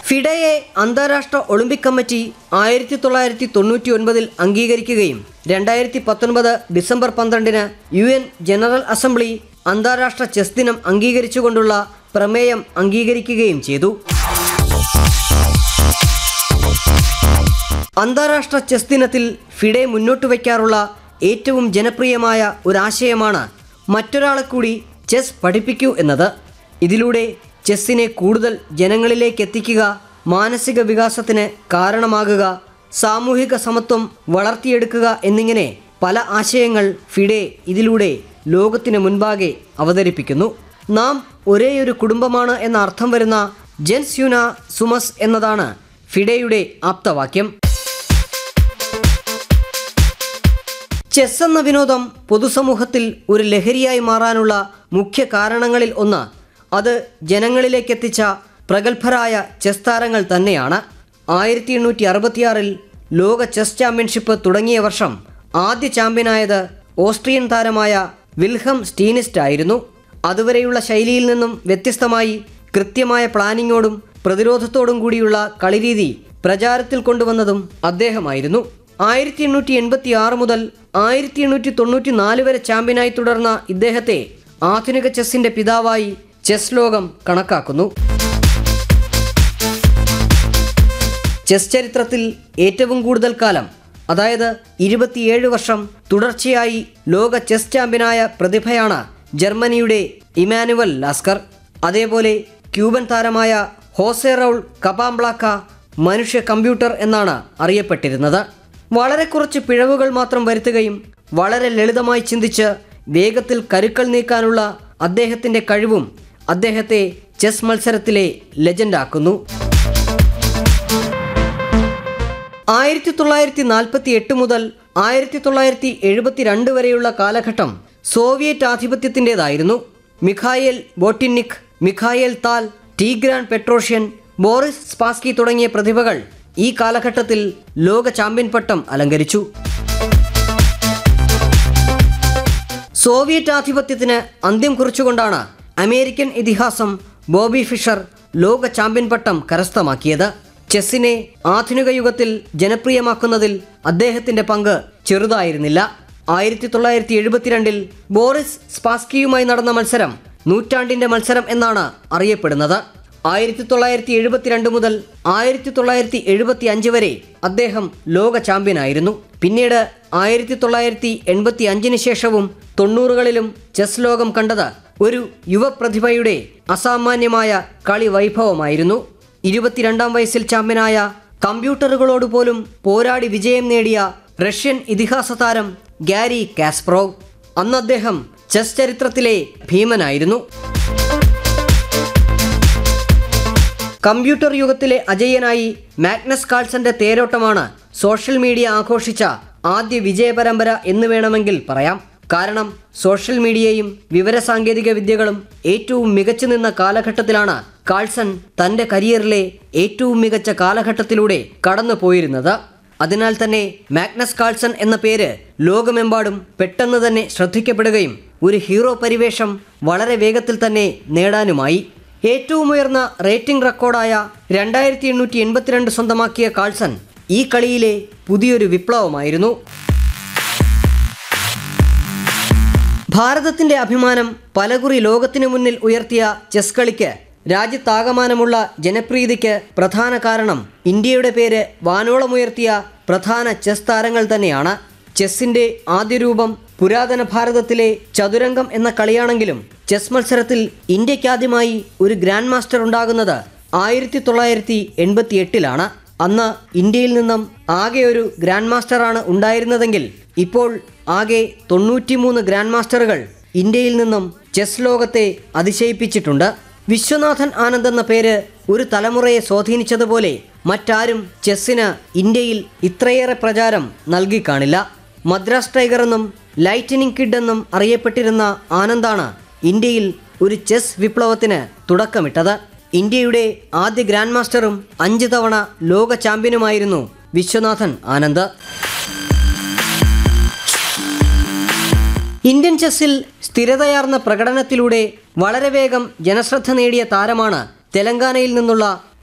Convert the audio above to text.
ഫിഡയെ അന്താരാഷ്ട്ര Olympic committee ആയിരത്തി തൊള്ളായിരത്തി തൊണ്ണൂറ്റി ഒൻപതിൽ അംഗീകരിക്കുകയും രണ്ടായിരത്തി പത്തൊൻപത് ഡിസംബർ പന്ത്രണ്ടിന് യു എൻ ജനറൽ അസംബ്ലി അന്താരാഷ്ട്ര ചെസ് ദിനം അംഗീകരിച്ചുകൊണ്ടുള്ള പ്രമേയം അംഗീകരിക്കുകയും ചെയ്തു അന്താരാഷ്ട്ര ചെസ് ദിനത്തിൽ ഫിഡെ മുന്നോട്ട് വയ്ക്കാറുള്ള ഏറ്റവും ജനപ്രിയമായ ഒരാശയമാണ് മറ്റൊരാളെ കൂടി ചെസ് പഠിപ്പിക്കൂ എന്നത് ഇതിലൂടെ ചെസ്സിനെ കൂടുതൽ ജനങ്ങളിലേക്ക് എത്തിക്കുക മാനസിക വികാസത്തിന് കാരണമാകുക സാമൂഹിക സമത്വം വളർത്തിയെടുക്കുക എന്നിങ്ങനെ പല ആശയങ്ങൾ ഫിഡെ ഇതിലൂടെ ലോകത്തിന് മുൻപാകെ അവതരിപ്പിക്കുന്നു നാം ഒരേയൊരു കുടുംബമാണ് എന്ന അർത്ഥം വരുന്ന ജെൻസ് യുന സുമസ് എന്നതാണ് ഫിഡെയുടെ ആപ്തവാക്യം ചെസ് എന്ന വിനോദം പൊതുസമൂഹത്തിൽ ഒരു ലഹരിയായി മാറാനുള്ള മുഖ്യ കാരണങ്ങളിൽ ഒന്ന് അത് ജനങ്ങളിലേക്ക് എത്തിച്ച പ്രഗത്ഭരായ ചെസ് താരങ്ങൾ തന്നെയാണ് ആയിരത്തി എണ്ണൂറ്റി അറുപത്തിയാറിൽ ലോക ചെസ് ചാമ്പ്യൻഷിപ്പ് തുടങ്ങിയ വർഷം ആദ്യ ചാമ്പ്യനായത് ഓസ്ട്രിയൻ താരമായ വിൽഹം സ്റ്റീനിസ്റ്റ് ആയിരുന്നു അതുവരെയുള്ള ശൈലിയിൽ നിന്നും വ്യത്യസ്തമായി കൃത്യമായ പ്ലാനിങ്ങോടും പ്രതിരോധത്തോടും കൂടിയുള്ള കളിരീതി പ്രചാരത്തിൽ കൊണ്ടുവന്നതും അദ്ദേഹമായിരുന്നു ആയിരത്തി എണ്ണൂറ്റി എൺപത്തി ആറ് മുതൽ ആയിരത്തി എണ്ണൂറ്റി തൊണ്ണൂറ്റി നാല് വരെ ചാമ്പ്യനായി തുടർന്ന ഇദ്ദേഹത്തെ ആധുനിക ചെസ്സിന്റെ പിതാവായി ചെസ് ലോകം കണക്കാക്കുന്നു ചെസ് ചരിത്രത്തിൽ ഏറ്റവും കൂടുതൽ കാലം അതായത് ഇരുപത്തിയേഴ് വർഷം തുടർച്ചയായി ലോക ചെസ് ചാമ്പ്യനായ പ്രതിഭയാണ് ജർമ്മനിയുടെ ഇമാനുവൽ ലാസ്കർ അതേപോലെ ക്യൂബൻ താരമായ ഹോസെ റൗൾ കപാംബ്ലാക്ക മനുഷ്യ കമ്പ്യൂട്ടർ എന്നാണ് അറിയപ്പെട്ടിരുന്നത് വളരെ കുറച്ച് പിഴവുകൾ മാത്രം വരുത്തുകയും വളരെ ലളിതമായി ചിന്തിച്ച് വേഗത്തിൽ കരുക്കൾ നീക്കാനുള്ള അദ്ദേഹത്തിൻ്റെ കഴിവും അദ്ദേഹത്തെ ചെസ് മത്സരത്തിലെ ലെജൻഡാക്കുന്നു ആയിരത്തി തൊള്ളായിരത്തി നാൽപ്പത്തി എട്ട് മുതൽ ആയിരത്തി തൊള്ളായിരത്തി എഴുപത്തിരണ്ട് വരെയുള്ള കാലഘട്ടം സോവിയറ്റ് ആധിപത്യത്തിൻ്റെതായിരുന്നു Mikhail Botvinnik Mikhail Tal Tigran പെട്രോഷ്യൻ Boris Spassky തുടങ്ങിയ പ്രതിഭകൾ ഈ കാലഘട്ടത്തിൽ ലോക ചാമ്പ്യൻ പട്ടം അലങ്കരിച്ചു സോവിയറ്റ് ആധിപത്യത്തിന് അന്ത്യം കുറിച്ചുകൊണ്ടാണ് അമേരിക്കൻ ഇതിഹാസം ബോബി ഫിഷർ ലോക ചാമ്പ്യൻ പട്ടം കരസ്ഥമാക്കിയത് ചെസ്സിനെ ആധുനിക യുഗത്തിൽ ജനപ്രിയമാക്കുന്നതിൽ അദ്ദേഹത്തിന്റെ പങ്ക് ചെറുതായിരുന്നില്ല ആയിരത്തി തൊള്ളായിരത്തി എഴുപത്തിരണ്ടിൽ ബോറിസ് സ്പാസ്കിയുമായി നടന്ന മത്സരം നൂറ്റാണ്ടിന്റെ മത്സരം എന്നാണ് അറിയപ്പെടുന്നത് ആയിരത്തി തൊള്ളായിരത്തി എഴുപത്തിരണ്ട് മുതൽ ആയിരത്തി തൊള്ളായിരത്തി എഴുപത്തി അഞ്ച് വരെ അദ്ദേഹം ലോക ചാമ്പ്യനായിരുന്നു പിന്നീട് ആയിരത്തി തൊള്ളായിരത്തി എൺപത്തി അഞ്ചിന് ശേഷവും തൊണ്ണൂറുകളിലും ചെസ് ലോകം കണ്ടത് ഒരു യുവപ്രതിഭയുടെ അസാമാന്യമായ കളി വൈഭവമായിരുന്നു ഇരുപത്തിരണ്ടാം വയസ്സിൽ ചാമ്പ്യനായ കമ്പ്യൂട്ടറുകളോട് പോലും പോരാടി വിജയം നേടിയ റഷ്യൻ ഇതിഹാസ താരം ഗാരി കാസ്പ്രോവ് അന്ന് അദ്ദേഹം ചെസ് ചരിത്രത്തിലെ ഭീമനായിരുന്നു കമ്പ്യൂട്ടർ യുഗത്തിലെ അജയ്യനായി മാഗ്നസ് കാൾസന്റെ തേരോട്ടമാണ് സോഷ്യൽ മീഡിയ ആഘോഷിച്ച ആദ്യ വിജയ പരമ്പര എന്ന് വേണമെങ്കിൽ പറയാം കാരണം സോഷ്യൽ മീഡിയയും വിവരസാങ്കേതിക വിദ്യകളും ഏറ്റവും മികച്ചു നിന്ന കാലഘട്ടത്തിലാണ് കാൾസൺ തൻ്റെ കരിയറിലെ ഏറ്റവും മികച്ച കാലഘട്ടത്തിലൂടെ കടന്നു പോയിരുന്നത് അതിനാൽ തന്നെ മാഗ്നസ് കാൾസൺ എന്ന പേര് ലോകമെമ്പാടും പെട്ടെന്ന് തന്നെ ശ്രദ്ധിക്കപ്പെടുകയും ഒരു ഹീറോ പരിവേഷം വളരെ വേഗത്തിൽ തന്നെ നേടാനുമായി ഏറ്റവും ഉയർന്ന റേറ്റിംഗ് റെക്കോർഡായ രണ്ടായിരത്തി എണ്ണൂറ്റി എൺപത്തിരണ്ട് സ്വന്തമാക്കിയ കാൾസൺ ഈ കളിയിലെ പുതിയൊരു വിപ്ലവമായിരുന്നു ഭാരതത്തിന്റെ അഭിമാനം പലകുറി ലോകത്തിനു മുന്നിൽ ഉയർത്തിയ ചെസ് കളിക്ക് രാജ്യത്താകമാനമുള്ള ജനപ്രീതിക്ക് പ്രധാന കാരണം ഇന്ത്യയുടെ പേര് വാനോളമുയർത്തിയ പ്രധാന ചെസ് താരങ്ങൾ തന്നെയാണ് ചെസ്സിന്റെ ആദ്യ രൂപം പുരാതന ഭാരതത്തിലെ ചതുരംഗം എന്ന കളിയാണെങ്കിലും ചെസ് മത്സരത്തിൽ ഇന്ത്യക്കാദ്യമായി ഒരു ഗ്രാൻഡ് മാസ്റ്റർ ഉണ്ടാകുന്നത് ആയിരത്തി തൊള്ളായിരത്തി എൺപത്തി എട്ടിലാണ് അന്ന് ഇന്ത്യയിൽ നിന്നും ആകെ ഒരു ഗ്രാൻഡ് മാസ്റ്ററാണ് ഉണ്ടായിരുന്നതെങ്കിൽ ഇപ്പോൾ ആകെ തൊണ്ണൂറ്റിമൂന്ന് ഗ്രാൻഡ് മാസ്റ്ററുകൾ ഇന്ത്യയിൽ നിന്നും ചെസ് ലോകത്തെ അതിശയിപ്പിച്ചിട്ടുണ്ട് വിശ്വനാഥൻ ആനന്ദ് എന്ന പേര് ഒരു തലമുറയെ സ്വാധീനിച്ചതുപോലെ മറ്റാരും ചെസ്സിന് ഇന്ത്യയിൽ ഇത്രയേറെ പ്രചാരം നൽകി കാണില്ല മദ്രാസ് ടൈഗർ എന്നും ലൈറ്റനിങ് കിഡ് എന്നും അറിയപ്പെട്ടിരുന്ന ആനന്ദാണ് ഇന്ത്യയിൽ ഒരു ചെസ് വിപ്ലവത്തിന് തുടക്കമിട്ടത് ഇന്ത്യയുടെ ആദ്യ ഗ്രാൻഡ് മാസ്റ്ററും അഞ്ച് തവണ ലോക ചാമ്പ്യനുമായിരുന്നു വിശ്വനാഥൻ ആനന്ദ് ഇന്ത്യൻ ചെസ്സിൽ സ്ഥിരതയാർന്ന പ്രകടനത്തിലൂടെ വളരെ വേഗം ജനശ്രദ്ധ നേടിയ താരമാണ് തെലങ്കാനയിൽ നിന്നുള്ള